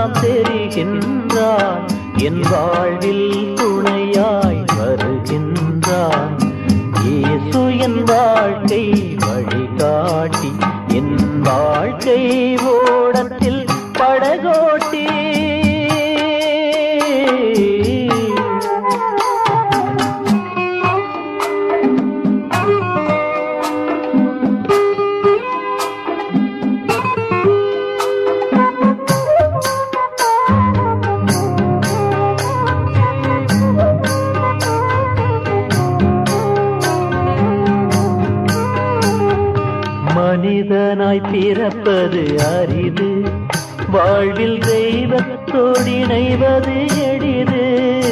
திசையெல்லாம் தெரிகின்றான் என் வாழ்வில் துணையாய் வருகின்றான் இயேசு என் வாழ்க்கை வழிகாட்டி என் வாழ்க்கை ஓடத்தில் படகோட்டி மனிதனாய் பிறப்பது அரிது வாழ்வில் தெய்வத்தோடு இணைவது எளிது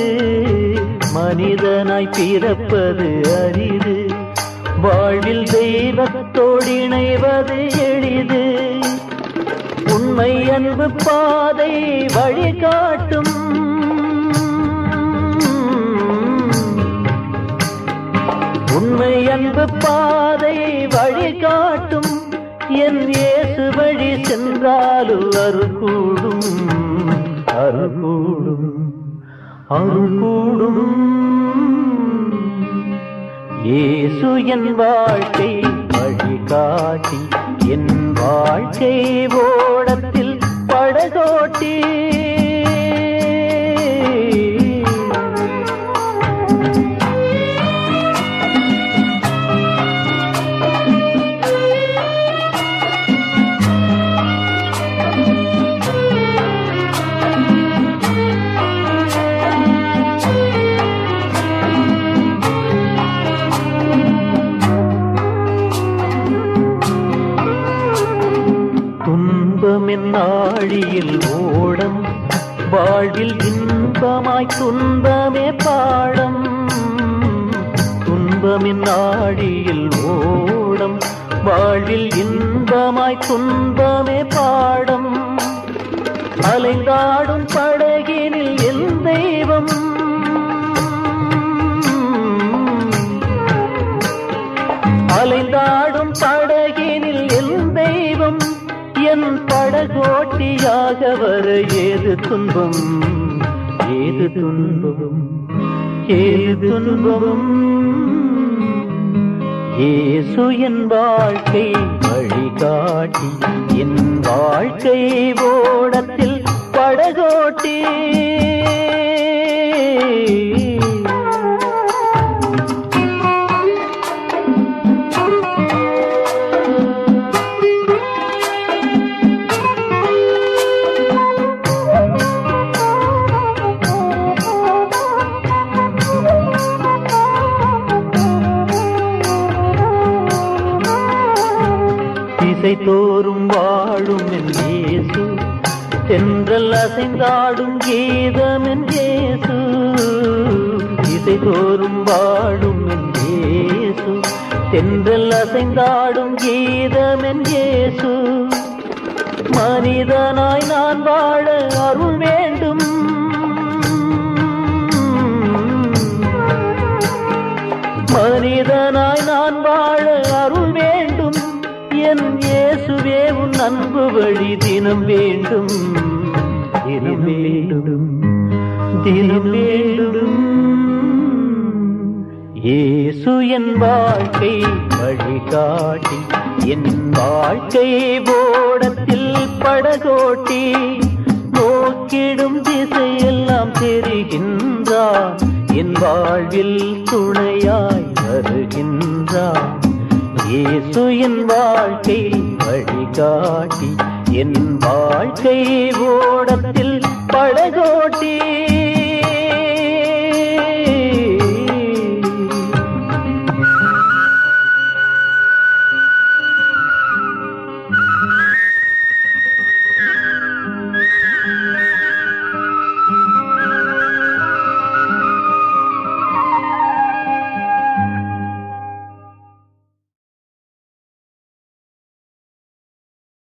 மனிதனாய் பிறப்பது அரிது வாழ்வில் தெய்வத்தோடு இணைவது எளிது உண்மை அன்பு பாதை வழிகாட்டும் உண்மை அன்பு பாதை வழிகாட்டும் என் இயேசு வழி சென்றாலும் அருள் கூடும் அருள் கூடும் அருள் கூடும் இயேசு என் வாழ்க்கை வழிகாட்டி என் வாழ்க்கை ஓடத்தில் படகோட்டி துன்பமின் நாழியில் ஓடம் வாழ்வில் இன்பமாய் துன்பமே பாடம் துன்பமின் நாழியில் ஓடம் வாழ்வில் இன்பமாய் துன்பமே பாடம் அலைந்தாடும் படகினில் என் தெய்வம் அலைந்தாடும் படகினில் என் தெய்வம் என் படகோட்டியாக வர ஏது துன்பம் ஏது துன்பம் ஏது துன்பம் இயேசு என் வாழ்க்கை வழிகாட்டி என் வாழ்க்கை ஓடத்தில் படகோட்டி திசை தோறும் வாழும் என் இயேசு தென்றல் அசைந்தாடும் கீதம் என் இயேசு திசை தோறும் வாழும் என் இயேசு தென்றல் அசைந்தாடும் கீதம் என் இயேசு மனிதனாய் நான் வாழ அருள் வேண்டும் மனிதனாய் நான் வாழ அருள் வேண்டும் என் இயேசுவே உன் அன்பு வழி தினம் வேண்டும் தினம் வேண்டும் தினம் வேண்டும் இயேசு என் வாழ்க்கை வழிகாட்டி என் வாழ்க்கை ஓடத்தில் படகோட்டி நோக்கிடும் திசையெல்லாம் தெரிகின்றான் என் வாழ்வில் துணையாய் வருகின்றான் இயேசு என் வாழ்க்கை வழிகாட்டி என் வாழ்க்கை ஓடத்தில் படகோட்டி